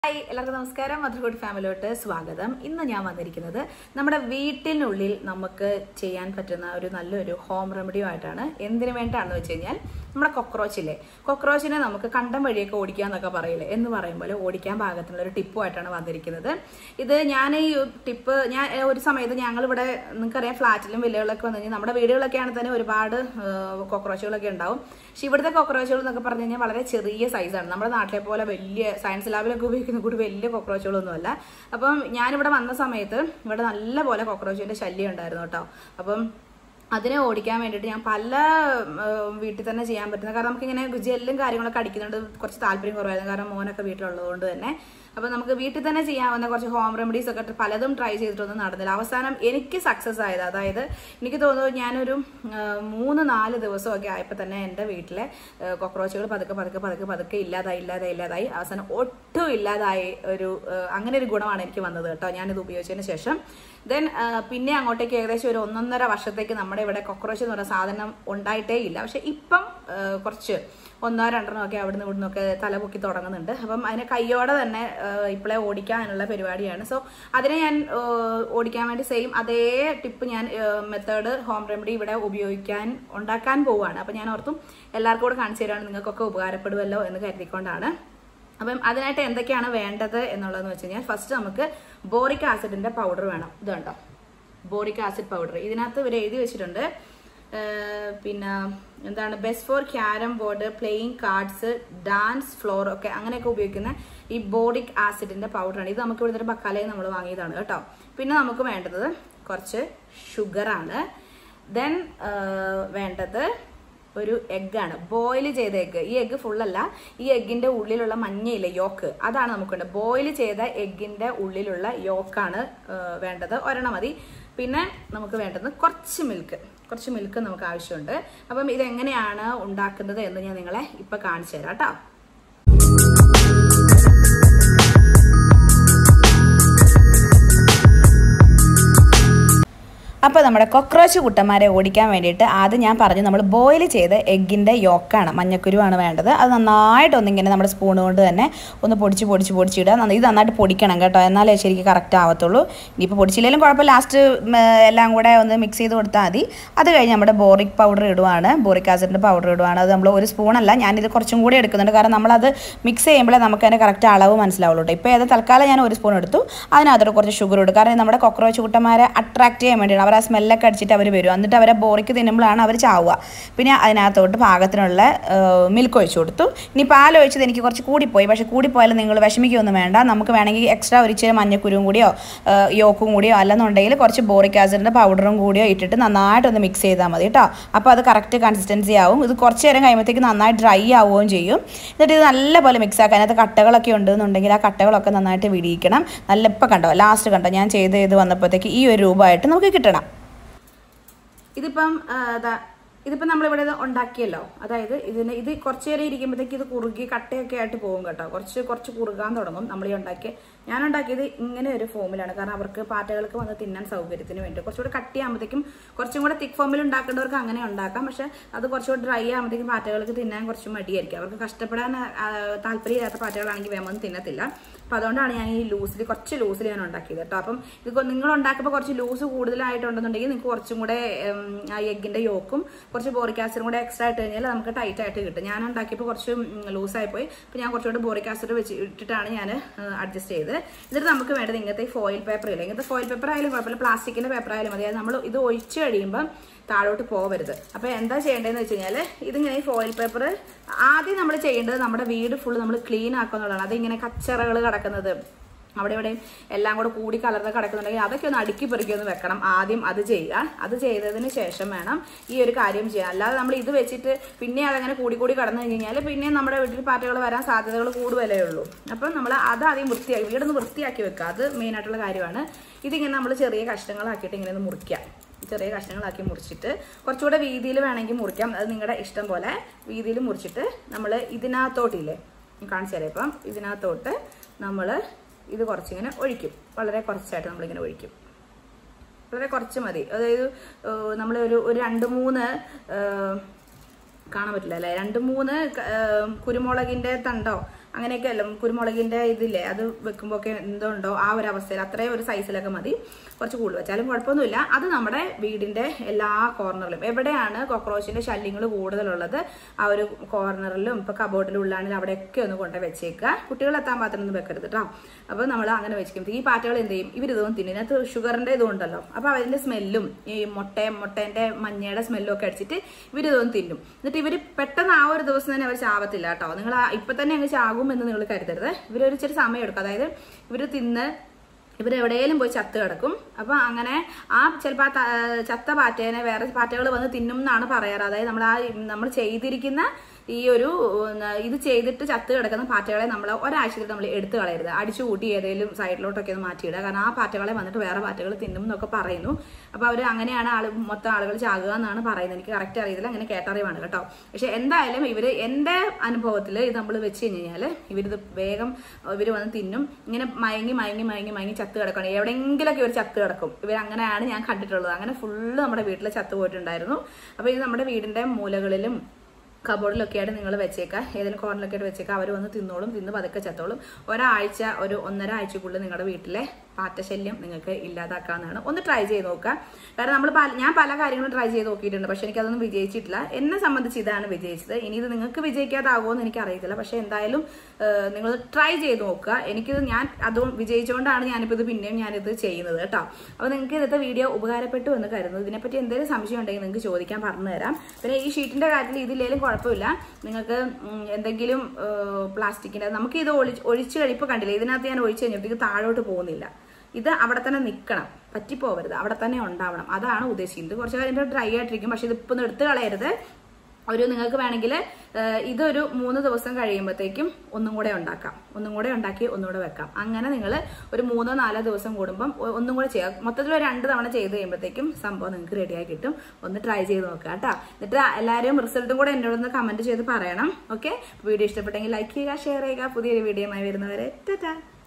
hi എല്ലാവർക്കും നമസ്കാരം മധുർഗുഡ് ഫാമിലിയോട്ട് സ്വാഗതം ഇന്ന് ഞാൻ വന്നിരിക്കുന്നത് നമ്മുടെ വീട്ടിനുള്ളിൽ നമുക്ക് ചെയ്യാൻ പറ്റുന്ന ഒരു നല്ലൊരു ഹോം റെമഡിയോ ആയിട്ടാണ് എന്തിനു വേണ്ടിയാണെന്ന് വെച്ച് കഴിഞ്ഞാൽ നമ്മുടെ കൊക്രോച്ചില്ലേ കൊക്രോച്ചിനെ നമുക്ക് കണ്ടം വഴിയൊക്കെ ഓടിക്കുക എന്നൊക്കെ പറയില്ലേ എന്ന് പറയുമ്പോൾ ഓടിക്കാൻ പാകത്തിനുള്ള ഒരു ടിപ്പുമായിട്ടാണ് വന്നിരിക്കുന്നത് ഇത് ഞാൻ ഈ ടിപ്പ് ഞാൻ ഏഹ്, ഒരു സമയത്ത് ഞങ്ങളിവിടെ നിങ്ങൾക്കറിയാം ഫ്ലാറ്റിലും വില്ലകളിലൊക്കെ വന്നു കഴിഞ്ഞാൽ നമ്മുടെ വീടുകളൊക്കെ ആണെങ്കിൽ തന്നെ ഒരുപാട് ഏഹ്, കോക്രോച്ചുകളൊക്കെ ഉണ്ടാവും പക്ഷെ ഇവിടുത്തെ കോക്രോച്ചുകൾ എന്നൊക്കെ പറഞ്ഞു കഴിഞ്ഞാൽ വളരെ ചെറിയ സൈസാണ് നമ്മുടെ നാട്ടിലെ പോലെ വലിയ സയൻസ് ലാബിലൊക്കെ ഉപയോഗിക്കുന്ന കൂടി വലിയ കോക്രോച്ചുകളൊന്നുമല്ല അപ്പം ഞാനിവിടെ വന്ന സമയത്ത് ഇവിടെ നല്ല പോലെ കോക്രോച്ചിന്റെ ശല്യം ഉണ്ടായിരുന്നു കേട്ടോ അപ്പം അതിനെ ഓടിക്കാൻ വേണ്ടിയിട്ട് ഞാൻ പല ഉം, വീട്ടിൽ തന്നെ ചെയ്യാൻ പറ്റുന്ന കാരണം നമുക്കിങ്ങനെ ജെല്ലും കാര്യങ്ങളൊക്കെ അടിക്കുന്നുണ്ട് കുറച്ച് താല്പര്യം കുറവായിരുന്നു കാരണം മോനൊക്കെ വീട്ടിലുള്ളതുകൊണ്ട് തന്നെ അപ്പം നമുക്ക് വീട്ടിൽ തന്നെ ചെയ്യാവുന്ന കുറച്ച് ഹോം റെമഡീസ് ഒക്കെ പലതും ട്രൈ ചെയ്തിട്ടൊന്നും നടന്നില്ല അവസാനം എനിക്ക് സക്സസ് ആയത് അതായത് എനിക്ക് തോന്നുന്നു ഞാനൊരു ആ, മൂന്ന് നാല് ദിവസമൊക്കെ ആയപ്പോൾ തന്നെ എൻ്റെ വീട്ടിലെ കോക്രോച്ചുകൾ പതുക്കെ പതുക്കെ പതുക്കെ പതുക്കെ ഇല്ലാതായി ഇല്ലാതായി ഇല്ലാതായി അവസാനം ഒട്ടും ഇല്ലാതായി ഒരു ആ, അങ്ങനെ ഒരു ഗുണമാണ് എനിക്ക് വന്നത് കേട്ടോ ഞാനിത് ഉപയോഗിച്ചതിന് ശേഷം ദെൻ പിന്നെ അങ്ങോട്ടേക്ക് ഏകദേശം ഒരു ഒന്നൊന്നര വർഷത്തേക്ക് നമ്മുടെ ഇവിടെ കോക്രോച്ച് എന്ന് പറയുന്ന സാധനം ഉണ്ടായിട്ടേ ഇല്ല പക്ഷെ ഇപ്പം ആ, കുറച്ച് ഒന്നോ രണ്ടെണ്ണോ ഒക്കെ അവിടുന്ന് ഇവിടുന്ന് ഒക്കെ തലപൊക്കി തുടങ്ങുന്നുണ്ട് അപ്പം അതിനെ കയ്യോടെ തന്നെ ഇപ്പോഴേ ഓടിക്കാനുള്ള പരിപാടിയാണ് സോ അതിനെ ഞാൻ ആ, ഓടിക്കാൻ വേണ്ടി സെയിം അതേ ടിപ്പ് ഞാൻ മെത്തേഡ് ഹോം റെമഡി ഇവിടെ ഉപയോഗിക്കാൻ ഉണ്ടാക്കാൻ പോവുകയാണ് അപ്പം ഞാൻ ഓർത്തും എല്ലാവർക്കും കൂടെ കാണിച്ചു തരാണ് നിങ്ങൾക്കൊക്കെ ഉപകാരപ്പെടുമല്ലോ എന്ന് കരുതിക്കൊണ്ടാണ് അപ്പം അതിനായിട്ട് എന്തൊക്കെയാണ് വേണ്ടത് എന്നുള്ളതെന്ന് വെച്ച് കഴിഞ്ഞാൽ ഫസ്റ്റ് നമുക്ക് ബോറിക് ആസിഡിന്റെ പൗഡർ വേണം ഇത് കണ്ടോ ബോറിക് ആസിഡ് പൗഡർ ഇതിനകത്ത് ഇവർ എഴുതി വെച്ചിട്ടുണ്ട് ഏഹ് പിന്നെ എന്താണ് best for carrom board playing cards dance floor ഒക്കെ അങ്ങനെയൊക്കെ ഉപയോഗിക്കുന്ന ഈ ബോറിക് ആസിഡിന്റെ പൗഡറാണ് ഇത് നമുക്ക് ഇവിടുത്തെ ബക്കാലയിൽ നമ്മൾ വാങ്ങിയതാണ് കേട്ടോ പിന്നെ നമുക്ക് വേണ്ടത് കുറച്ച് ഷുഗറാണ് ദെൻ വേണ്ടത് ഒരു എഗ്ഗാണ് ബോയിൽ ചെയ്ത എഗ്ഗ് ഈ എഗ്ഗ് ഫുള്ളല്ല ഈ എഗ്ഗിന്റെ ഉള്ളിലുള്ള മഞ്ഞയില്ലേ യോക്ക് അതാണ് നമുക്ക് വേണ്ടത് ബോയിൽ ചെയ്ത എഗ്ഗിന്റെ ഉള്ളിലുള്ള യോക്കാണ് വേണ്ടത് ഒരെണ്ണം മതി പിന്നെ നമുക്ക് വേണ്ടത് കുറച്ച് മിൽക്ക് കുറച്ച് മിൽക്ക് നമുക്ക് ആവശ്യമുണ്ട് അപ്പം ഇതെങ്ങനെയാണ് ഉണ്ടാക്കുന്നത് എന്ന് ഞാൻ നിങ്ങളെ ഇപ്പൊ കാണിച്ചു തരാം കേട്ടോ അപ്പോൾ നമ്മുടെ കൊക്രോച്ച് കുട്ടന്മാരെ ഓടിക്കാൻ വേണ്ടിയിട്ട് ആദ്യം ഞാൻ പറഞ്ഞു നമ്മൾ ബോയിൽ ചെയ്ത് എഗ്ഗിൻ്റെ യോക്കാണ് മഞ്ഞക്കുരുവാണ് വേണ്ടത് അത് നന്നായിട്ട് ഒന്നിങ്ങനെ നമ്മുടെ സ്പൂൺ കൊണ്ട് തന്നെ ഒന്ന് പൊടിച്ച് പൊടിച്ച് പൊടിച്ചിടുക നന്ന- ഇത് നന്നായിട്ട് പൊടിക്കണം കേട്ടോ എന്നാലേ ശരിക്കും കറക്റ്റ് ആവത്തുള്ളൂ ഇനിയിപ്പോൾ പൊടിച്ചില്ലെങ്കിലും കുഴപ്പമില്ല ലാസ്റ്റ് എല്ലാം കൂടെ ഒന്ന് മിക്സ് ചെയ്ത് കൊടുത്താൽ മതി അത് കഴിഞ്ഞ് നമ്മുടെ ബോറിക് പൗഡർ ഇടുവാണ് ബോറിക് ആസിഡിൻ്റെ പൗഡർ ഇടുവാണ് അത് നമ്മൾ ഒരു സ്പൂണല്ല ഞാനിത് കുറച്ചും കൂടി എടുക്കുന്നുണ്ട് കാരണം നമ്മളത് മിക്സ് ചെയ്യുമ്പോഴേ നമുക്ക് അതിൻ്റെ കറക്റ്റ് അളവ് മനസ്സിലാവുള്ളൂ കേട്ടോ ഇപ്പോൾ ഏത് തൽക്കാലം ഞാൻ ഒരു സ്പൂൺ എടുത്തു അതിനകത്തോട്ട് കുറച്ച് ഷുഗർ ഇടും കാരണം നമ്മുടെ കൊക്രോച്ച് കുട്ടന്മാരെ അട്രാക്ട് ചെയ്യാൻ വേണ്ടിയാണ് അവർ ആ സ്മെല്ലൊക്കെ അടിച്ചിട്ട് അവർ വരും എന്നിട്ട് അവരെ ബോറിക്ക് തിന്നുമ്പോഴാണ് അവർ ചാവുക പിന്നെ അതിനകത്തോട്ട് പാകത്തിനുള്ള മിൽക്ക് ഒഴിച്ചു കൊടുത്തു ഇനി പാൽ ഒഴിച്ചത് എനിക്ക് കുറച്ച് കൂടിപ്പോയി പക്ഷേ കൂടിപ്പോയാലും നിങ്ങൾ വിഷമിക്കൊന്നും വേണ്ട നമുക്ക് വേണമെങ്കിൽ എക്സ്ട്രാ ഒരു ഇച്ചിരി മഞ്ഞക്കുരുവും കൂടിയോ ആ, യോക്കും കൂടിയോ അല്ലെന്നുണ്ടെങ്കിൽ കുറച്ച് ബോറിക് ആസിഡിൻ്റെ പൗഡറും കൂടിയോ ഇട്ടിട്ട് നന്നായിട്ടൊന്ന് മിക്സ് ചെയ്താൽ മതി കേട്ടോ അപ്പോൾ അത് കറക്റ്റ് കൺസിസ്റ്റൻസി ആവും ഇത് കുറച്ച് നേരം കഴിയുമ്പോഴത്തേക്ക് നന്നായി ഡ്രൈ ആവുകയും ചെയ്യും എന്നിട്ട് ഇത് നല്ലപോലെ മിക്സ് ആക്കാൻ അതിനകത്ത് കട്ടകളൊക്കെ ഉണ്ടെന്നുണ്ടെങ്കിൽ ആ കട്ടകളൊക്കെ നന്നായിട്ട് വിടിയിക്കണം നല്ല ഇപ്പം കണ്ടോ ലാസ്റ്റ് കണ്ടോ ഞാൻ ചെയ്ത് ചെയ്ത് വന്നപ്പോഴത്തേക്ക് ഈ ഒരു രൂപമായിട്ട് നമുക്ക് കിട്ടണം ഇതിപ്പം ആ, ദാ ഇതിപ്പം നമ്മളിവിടെ ഇത് ഉണ്ടാക്കിയല്ലോ അതായത് ഇതിന് ഇത് കുറച്ച് നേരം ഇരിക്കുമ്പോഴത്തേക്ക് ഇത് കുറുകി കട്ടയൊക്കെ ആയിട്ട് പോകും കേട്ടോ കുറച്ച് കുറച്ച് കുറുകാൻ തുടങ്ങും നമ്മൾ ഈ ഉണ്ടാക്കിയ ഞാൻ ഉണ്ടാക്കിയത് ഇങ്ങനെ ഒരു ഫോമിലാണ് കാരണം അവർക്ക് പാറ്റകൾക്ക് വന്ന് തിന്നാൻ സൗകര്യത്തിന് വേണ്ടി കുറച്ചുകൂടെ കട്ടിയാകുമ്പോഴത്തേക്കും കുറച്ചും കൂടെ തിക്ക് ഫോമിൽ ഉണ്ടാക്കേണ്ടവർക്ക് അങ്ങനെ ഉണ്ടാക്കാം പക്ഷെ അത് കുറച്ചുകൂടെ ഡ്രൈ ആകുമ്പോഴത്തേക്കും പാറ്റകൾക്ക് തിന്നാൻ കുറച്ച് മടിയായിരിക്കും അവർക്ക് കഷ്ടപ്പെടാൻ ആ, താല്പര്യമില്ലാത്ത പാറ്റകളാണെങ്കിൽ വേമൊന്നും തിന്നത്തില്ല അപ്പം അതുകൊണ്ടാണ് ഞാൻ ഈ ലൂസിൽ കുറച്ച് ലൂസിൽ ഞാൻ ഉണ്ടാക്കിയത് കേട്ടോ അപ്പം ഇത് കൊ- നിങ്ങൾ ഉണ്ടാക്കുമ്പോൾ കുറച്ച് ലൂസ് കൂടുതലായിട്ടുണ്ടെന്നുണ്ടെങ്കിൽ നിങ്ങൾക്ക് കുറച്ചും കൂടെ ഉം, ആ എഗ്ഗിന്റെ യോക്കും കുറച്ച് ബോറിക് ആസിഡും കൂടെ എക്സ്ട്രാ ഇട്ട് കഴിഞ്ഞാൽ നമുക്ക് ടൈറ്റ് ആയിട്ട് കിട്ടും ഞാൻ ഉണ്ടാക്കിയപ്പോൾ കുറച്ച് ലൂസായി പോയി അപ്പോൾ ഞാൻ കുറച്ചുകൂടെ ബോറിക് ആസിഡ് വെച്ച് ഇട്ടിട്ടാണ് ഞാൻ അഡ്ജസ്റ്റ് ചെയ്തത് എന്നിട്ട് നമുക്ക് വേണ്ടത് ഇങ്ങനത്തെ ഫോയിൽ പേപ്പർ ഇല്ല ഇങ്ങനത്തെ ഫോയിൽ പേപ്പർ ആയാലും കുഴപ്പമില്ല പ്ലാസ്റ്റിക്കിന്റെ പേപ്പർ ആയാലും മതി അത് നമ്മൾ ഇത് ഒഴിച്ച് കഴിയുമ്പോൾ താഴോട്ട് പോവരുത് അപ്പോൾ എന്താ ചെയ്യേണ്ടതെന്ന് വെച്ച് കഴിഞ്ഞാൽ ഇതിങ്ങനെ ഈ ഫോയിൽ പേപ്പർ ആദ്യം നമ്മൾ ചെയ്യേണ്ടത് നമ്മുടെ വീട് ഫുള്ള് നമ്മൾ ക്ലീൻ ആക്കുക എന്നുള്ളതാണ് അതിങ്ങനെ കച്ചറകൾ കിടക്കുന്നത് അവിടെ ഇവിടെയും എല്ലാം കൂടെ കൂടി കലർന്ന് കിടക്കുന്നുണ്ടെങ്കിൽ അതൊക്കെ ഒന്ന് അടുക്കി പെറുക്കി ഒന്ന് വെക്കണം ആദ്യം അത് ചെയ്യുക അത് ചെയ്തതിന് ശേഷം വേണം ഈ ഒരു കാര്യം ചെയ്യാൻ അല്ലാതെ നമ്മൾ ഇത് വെച്ചിട്ട് പിന്നെ അതങ്ങനെ കൂടി കൂടി കടന്നു കഴിഞ്ഞാൽ പിന്നെ നമ്മുടെ വീട്ടിൽ പാറ്റകൾ വരാൻ സാധ്യതകൾ കൂടുതലേ ഉള്ളൂ അപ്പം നമ്മൾ അത് ആദ്യം വൃത്തിയാക്കി വീടൊന്ന് വൃത്തിയാക്കി വെക്കുക അത് മെയിൻ ആയിട്ടുള്ള കാര്യമാണ് ഇതിങ്ങനെ നമ്മൾ ചെറിയ കഷ്ണങ്ങളാക്കിയിട്ട് ഇങ്ങനെ ഒന്ന് മുറിക്കുക ചെറിയ കഷ്ണങ്ങളാക്കി മുറിച്ചിട്ട് കുറച്ചുകൂടെ വീതിയിൽ വേണമെങ്കിൽ മുറിക്കാം അത് നിങ്ങളുടെ ഇഷ്ടം പോലെ വീതിയിൽ മുറിച്ചിട്ട് നമ്മൾ ഇതിനകത്തോട്ടില്ലേ കാണിച്ചു തരാം ഇപ്പം ഇതിനകത്തോട്ട് നമ്മൾ ഇത് കുറച്ചിങ്ങനെ ഒഴിക്കും വളരെ കുറച്ചായിട്ട് നമ്മളിങ്ങനെ ഒഴിക്കും വളരെ കുറച്ച് മതി അതായത് നമ്മൾ ഒരു ഒരു രണ്ട് മൂന്ന് ഏഹ്, കാണാൻ പറ്റില്ല അല്ലേ രണ്ട് മൂന്ന് ക- ഏഹ്, കുരുമുളകിന്റെ തണ്ടോ അങ്ങനെയൊക്കെ അല്ല കുരുമുളകിന്റെ ഇതില്ലേ അത് വെക്കുമ്പോൾ ഒക്കെ എന്തുണ്ടോ ആ ഒരു അവസ്ഥയിൽ അത്രയും ഒരു സൈസിലൊക്കെ മതി കുറച്ച് കൂടുതൽ വെച്ചാലും കുഴപ്പമൊന്നുമില്ല അത് നമ്മുടെ വീടിന്റെ എല്ലാ കോർണറിലും എവിടെയാണ് കോക്രോച്ചിന്റെ ശല്യങ്ങൾ കൂടുതലുള്ളത് ആ ഒരു കോർണറിലും ഇപ്പൊ കബോർഡിലും ഉള്ളാണെങ്കിൽ അവിടെയൊക്കെ ഒന്ന് കൊണ്ട് വെച്ചേക്കുക കുട്ടികൾ എത്താൻ പാത്രം ഒന്നും വെക്കരുത് കേട്ടോ അപ്പൊ നമ്മൾ അങ്ങനെ വെച്ചിരിക്കും ഈ പാറ്റകൾ എന്ത് ചെയ്യും ഇവരിതൊന്നും തിന്നും ഇതിനകത്ത് ഷുഗറിന്റെ ഇതുണ്ടല്ലോ അപ്പൊ അതിന്റെ സ്മെല്ലും ഈ മുട്ട മുട്ടേന്റെ മഞ്ഞയുടെ സ്മെല്ലും ഒക്കെ അടിച്ചിട്ട് ഇവരിതൊന്നും തിന്നും എന്നിട്ട് ഇവര് പെട്ടെന്ന് ആ ഒരു ദിവസം തന്നെ അവർ ചാവത്തില്ല കേട്ടോ നിങ്ങൾ ഇപ്പൊ തന്നെ അങ്ങ് ചാകുമെന്ന് നിങ്ങൾ കരുതരുത് ഇവരൊരു ഇച്ചിരി സമയം എടുക്കും അതായത് ഇവര് തിന്ന് ഇവർ എവിടെയെങ്കിലും പോയി ചത്ത് കിടക്കും അപ്പൊ അങ്ങനെ ആ ചിലപ്പോൾ ആ ത- ചത്ത പാറ്റേനെ വേറെ പാറ്റകൾ വന്ന് തിന്നും എന്നാണ് പറയാറ് അതായത് നമ്മൾ ആ നമ്മൾ ചെയ്തിരിക്കുന്ന ഈ ഒരു ഉം, ഇത് ചെയ്തിട്ട് ചത്ത് കിടക്കുന്ന പാറ്റകളെ നമ്മൾ ഒരാഴ്ചയിൽ നമ്മൾ എടുത്തു കളയരുത് അടിച്ചു കൂട്ടി ഏതെങ്കിലും സൈഡിലോട്ടൊക്കെ ഒന്ന് മാറ്റിയിടുക കാരണം ആ പാറ്റകളെ വന്നിട്ട് വേറെ പാറ്റകൾ തിന്നും എന്നൊക്കെ പറയുന്നു അപ്പൊ അവർ അങ്ങനെയാണ് ആള് മൊത്തം ആളുകൾ ചാകുക എന്നാണ് പറയുന്നത് എനിക്ക് കറക്റ്റ് അറിയില്ല അങ്ങനെ കേട്ടറിവാണ് കേട്ടോ പക്ഷെ എന്തായാലും ഇവര് എന്റെ അനുഭവത്തിൽ ഇത് നമ്മൾ വെച്ച് കഴിഞ്ഞാൽ ഇവരിത് വേഗം ഇവർ വന്ന് തിന്നും ഇങ്ങനെ മയങ്ങി മയങ്ങി മയങ്ങി മയങ്ങി ചത്ത് കിടക്കണം എവിടെയെങ്കിലൊക്കെ ഇവർ ചത്ത് കിടക്കും ഇവർ അങ്ങനെയാണ് ഞാൻ കണ്ടിട്ടുള്ളത് അങ്ങനെ ഫുള്ള് നമ്മുടെ വീട്ടിൽ ചത്ത് പോയിട്ടുണ്ടായിരുന്നു അപ്പൊ ഇത് നമ്മുടെ വീടിന്റെ മൂലകളിലും കബോർഡിലൊക്കെ ആയിട്ട് നിങ്ങൾ വെച്ചേക്കുക ഏതെങ്കിലും കോർണറിലൊക്കെ ആയിട്ട് വെച്ചേക്കുക അവർ വന്ന് തിന്നോളും തിന്ന് പതുക്കെ ചത്തോളും ഒരാഴ്ച ഒരു ഒന്നര ആഴ്ചക്കുള്ളിൽ നിങ്ങളുടെ വീട്ടിലെ പാറ്റശല്യം നിങ്ങൾക്ക് ഇല്ലാതാക്കാവുന്നതാണ് ഒന്ന് ട്രൈ ചെയ്ത് നോക്കുക കാരണം നമ്മൾ പല ഞാൻ പല കാര്യങ്ങളും ട്രൈ ചെയ്ത് നോക്കിയിട്ടുണ്ട് പക്ഷെ എനിക്കതൊന്നും വിജയിച്ചിട്ടില്ല എന്നെ സംബന്ധിച്ച് ഇതാണ് വിജയിച്ചത് ഇനി ഇത് നിങ്ങൾക്ക് വിജയിക്കാതാകുമോ എന്ന് എനിക്ക് അറിയത്തില്ല പക്ഷെ എന്തായാലും നിങ്ങൾ ട്രൈ ചെയ്ത് നോക്കുക എനിക്കിത് ഞാൻ അത് വിജയിച്ചുകൊണ്ടാണ് ഞാനിപ്പോൾ ഇത് പിന്നെയും ഞാനിത് ചെയ്യുന്നത് കേട്ടോ അപ്പോൾ നിങ്ങൾക്ക് ഇന്നത്തെ വീഡിയോ ഉപകാരപ്പെട്ടു എന്ന് കരുതുന്നു ഇതിനെപ്പറ്റി എന്തെങ്കിലും സംശയം ഉണ്ടെങ്കിൽ നിങ്ങൾക്ക് ചോദിക്കാൻ പറഞ്ഞു തരാം പിന്നെ ഈ ഷീറ്റിന്റെ കാര്യത്തിൽ ഇതിലേലും കുഴപ്പമില്ല നിങ്ങൾക്ക് ഉം, എന്തെങ്കിലും പ്ലാസ്റ്റിക്കിന്റെ നമുക്ക് ഇത് ഒളി ഒഴിച്ച് കഴിപ്പ് കണ്ടില്ല ഇതിനകത്ത് ഞാൻ ഒഴിച്ച് കഴിഞ്ഞപ്പോഴത്തേക്ക് താഴോട്ട് പോകുന്നില്ല ഇത് അവിടെ തന്നെ നിൽക്കണം പറ്റിപ്പോവരുത് അവിടെ തന്നെ ഉണ്ടാവണം അതാണ് ഉദ്ദേശിക്കുന്നത് കുറച്ച് കാര്യം ഡ്രൈ ആയിട്ടിരിക്കും പക്ഷെ ഇതിപ്പോൾ ഒന്ന് എടുത്ത് കളയരുത് ഒരു നിങ്ങൾക്ക് വേണമെങ്കിൽ ഇതൊരു മൂന്ന് ദിവസം കഴിയുമ്പോഴത്തേക്കും ഒന്നും കൂടെ ഉണ്ടാക്കാം ഒന്നും കൂടെ ഉണ്ടാക്കി ഒന്നുകൂടെ വെക്കാം അങ്ങനെ നിങ്ങൾ ഒരു മൂന്നോ നാലോ ദിവസം കൂടുമ്പം ഒ- ഒന്നും കൂടെ ചെയ്യാം മൊത്തത്തിൽ ഒരു രണ്ട് തവണ ചെയ്ത് കഴിയുമ്പോഴത്തേക്കും സംഭവം നിങ്ങൾക്ക് റെഡിയായി കിട്ടും ഒന്ന് ട്രൈ ചെയ്ത് നോക്കുക കേട്ടോ എന്നിട്ട് എല്ലാവരും റിസൾട്ടും കൂടെ എന്നോടൊന്ന് കമന്റ് ചെയ്ത് പറയണം ഓക്കെ വീഡിയോ ഇഷ്ടപ്പെട്ടെങ്കിൽ ലൈക്ക് ചെയ്യുക ഷെയർ ചെയ്യുക പുതിയൊരു വീഡിയോയുമായി വരുന്നവരെ ടാറ്റാ